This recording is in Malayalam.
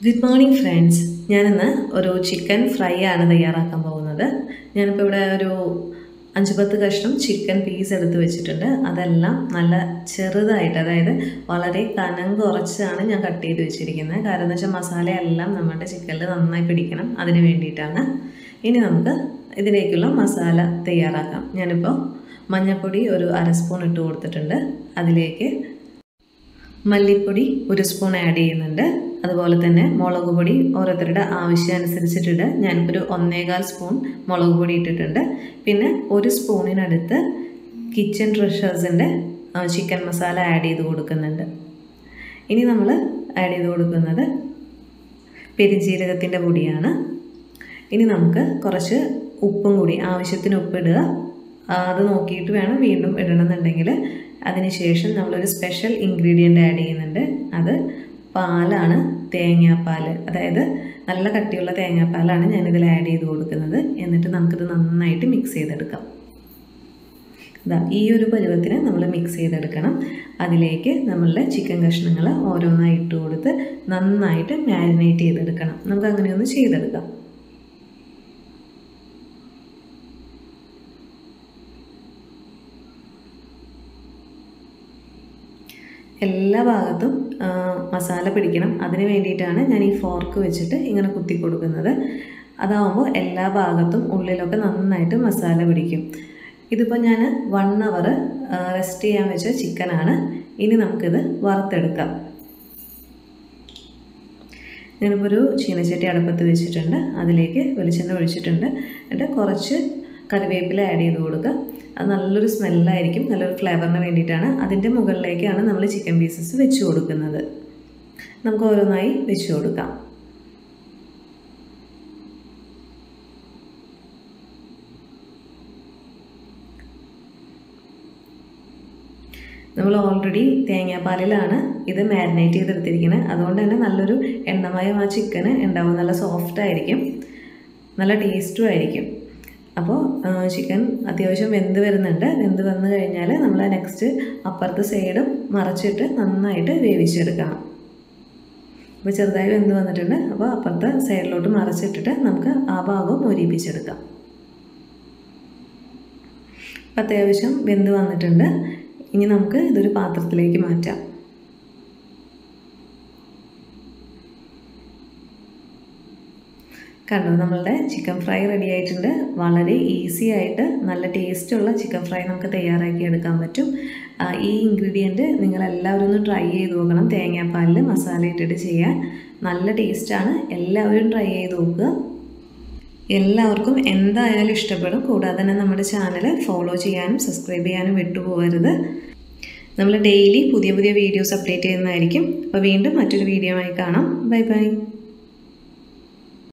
ഗുഡ് മോർണിംഗ് ഫ്രണ്ട്സ് ഞാനിന്ന് ഒരു ചിക്കൻ ഫ്രൈ ആണ് തയ്യാറാക്കാൻ പോകുന്നത് ഞാനിപ്പോൾ ഇവിടെ ഒരു അഞ്ച് പത്ത് കഷ്ണം ചിക്കൻ പീസ് എടുത്ത് വെച്ചിട്ടുണ്ട് അതെല്ലാം നല്ല ചെറുതായിട്ട് അതായത് വളരെ കനം കുറച്ചാണ് ഞാൻ കട്ട് ചെയ്ത് വെച്ചിരിക്കുന്നത് കാരണം എന്ന് വെച്ചാൽ മസാലയെല്ലാം നമ്മുടെ ചിക്കനിൽ നന്നായി പിടിക്കണം അതിന് വേണ്ടിയിട്ടാണ് ഇനി നമുക്ക് ഇതിലേക്കുള്ള മസാല തയ്യാറാക്കാം ഞാനിപ്പോൾ മഞ്ഞൾപ്പൊടി ഒരു അര സ്പൂൺ ഇട്ട് കൊടുത്തിട്ടുണ്ട് അതിലേക്ക് മല്ലിപ്പൊടി ഒരു സ്പൂൺ ആഡ് ചെയ്യുന്നുണ്ട് അതുപോലെ തന്നെ മുളക് പൊടി ഓരോരുത്തരുടെ ആവശ്യം അനുസരിച്ചിട്ടുണ്ട് ഞാനിപ്പോൾ ഒരു ഒന്നേകാൽ സ്പൂൺ മുളക് പൊടി ഇട്ടിട്ടുണ്ട് പിന്നെ ഒരു സ്പൂണിനടുത്ത് കിച്ചൺ ട്രഷേഴ്സിൻ്റെ ചിക്കൻ മസാല ആഡ് ചെയ്ത് കൊടുക്കുന്നുണ്ട് ഇനി നമ്മൾ ആഡ് ചെയ്ത് കൊടുക്കുന്നത് പെരിഞ്ജീരകത്തിൻ്റെ പൊടിയാണ് ഇനി നമുക്ക് കുറച്ച് ഉപ്പും കൂടി ആവശ്യത്തിന് ഉപ്പിടുക അത് നോക്കിയിട്ട് വേണം വീണ്ടും ഇടണമെന്നുണ്ടെങ്കിൽ അതിനുശേഷം നമ്മളൊരു സ്പെഷ്യൽ ഇൻഗ്രീഡിയൻ്റ് ആഡ് ചെയ്യുന്നുണ്ട് അത് പാലാണ് തേങ്ങാപ്പാൽ അതായത് നല്ല കട്ടിയുള്ള തേങ്ങാപ്പാലാണ് ഞാനിതിൽ ആഡ് ചെയ്ത് കൊടുക്കുന്നത് എന്നിട്ട് നമുക്കിത് നന്നായിട്ട് മിക്സ് ചെയ്തെടുക്കാം ഇതാ ഈ ഒരു പരുവത്തിന് നമ്മൾ മിക്സ് ചെയ്തെടുക്കണം അതിലേക്ക് നമ്മളുടെ ചിക്കൻ കഷ്ണങ്ങൾ ഓരോന്നായി ഇട്ട് കൊടുത്ത് നന്നായിട്ട് മാരിനേറ്റ് ചെയ്തെടുക്കണം നമുക്ക് അങ്ങനെയൊന്ന് ചെയ്തെടുക്കാം എല്ലാ ഭാഗത്തും മസാല പിടിക്കണം അതിന് വേണ്ടിയിട്ടാണ് ഞാൻ ഈ ഫോർക്ക് വെച്ചിട്ട് ഇങ്ങനെ കുത്തി കൊടുക്കുന്നത് അതാവുമ്പോൾ എല്ലാ ഭാഗത്തും ഉള്ളിലൊക്കെ നന്നായിട്ട് മസാല പിടിക്കും ഇതിപ്പോൾ ഞാൻ വൺ അവർ റെസ്റ്റ് ചെയ്യാൻ വെച്ച ചിക്കനാണ് ഇനി നമുക്കിത് വറുത്തെടുക്കാം ഞാനിപ്പോൾ ഒരു ചീനച്ചട്ടി അടുപ്പത്ത് വെച്ചിട്ടുണ്ട് അതിലേക്ക് വെളിച്ചെണ്ണ ഒഴിച്ചിട്ടുണ്ട് എന്നിട്ട് കുറച്ച് കറിവേപ്പില ആഡ് ചെയ്ത് കൊടുക്കുക അത് നല്ലൊരു സ്മെല്ലായിരിക്കും നല്ലൊരു ഫ്ലേവറിന് വേണ്ടിയിട്ടാണ് അതിൻ്റെ മുകളിലേക്കാണ് നമ്മൾ ചിക്കൻ പീസസ് വെച്ച് കൊടുക്കുന്നത് നമുക്ക് ഓരോന്നായി വെച്ച് കൊടുക്കാം നമ്മൾ ഓൾറെഡി തേങ്ങാപ്പാലിലാണ് ഇത് മാരിനേറ്റ് ചെയ്തെടുത്തിരിക്കുന്നത് അതുകൊണ്ട് തന്നെ നല്ലൊരു എണ്ണമയം ആ ചിക്കന് ഉണ്ടാവും നല്ല സോഫ്റ്റ് ആയിരിക്കും നല്ല ടേസ്റ്റും ആയിരിക്കും അപ്പോൾ ചിക്കൻ അത്യാവശ്യം വെന്ത് വരുന്നുണ്ട് വെന്ത് വന്നു കഴിഞ്ഞാൽ നമ്മൾ നെക്സ്റ്റ് അപ്പുറത്തെ സൈഡും മറച്ചിട്ട് നന്നായിട്ട് വേവിച്ചെടുക്കണം അപ്പോൾ ചെറുതായി വെന്ത് വന്നിട്ടുണ്ട് അപ്പോൾ അപ്പുറത്തെ സൈഡിലോട്ട് മറച്ചിട്ടിട്ട് നമുക്ക് ആ ഭാഗവും മൊരിപ്പിച്ചെടുക്കാം അപ്പം അത്യാവശ്യം വെന്ത് വന്നിട്ടുണ്ട് ഇനി നമുക്ക് ഇതൊരു പാത്രത്തിലേക്ക് മാറ്റാം കണ്ടോ നമ്മളുടെ ചിക്കൻ ഫ്രൈ റെഡി ആയിട്ടുണ്ട് വളരെ ഈസി ആയിട്ട് നല്ല ടേസ്റ്റുള്ള ചിക്കൻ ഫ്രൈ നമുക്ക് തയ്യാറാക്കി എടുക്കാൻ പറ്റും ഈ ഇൻഗ്രീഡിയൻറ്റ് നിങ്ങളെല്ലാവരും ഒന്ന് ട്രൈ ചെയ്ത് നോക്കണം തേങ്ങാപ്പാലിൽ മസാല ഇട്ടിട്ട് ചെയ്യാൻ നല്ല ടേസ്റ്റാണ് എല്ലാവരും ട്രൈ ചെയ്ത് നോക്കുക എല്ലാവർക്കും എന്തായാലും ഇഷ്ടപ്പെടും കൂടാതെ തന്നെ നമ്മുടെ ചാനൽ ഫോളോ ചെയ്യാനും സബ്സ്ക്രൈബ് ചെയ്യാനും വിട്ടുപോകരുത് നമ്മൾ ഡെയിലി പുതിയ പുതിയ വീഡിയോസ് അപ്ഡേറ്റ് ചെയ്യുന്നതായിരിക്കും അപ്പോൾ വീണ്ടും മറ്റൊരു വീഡിയോ ആയി കാണാം ബൈ ബൈ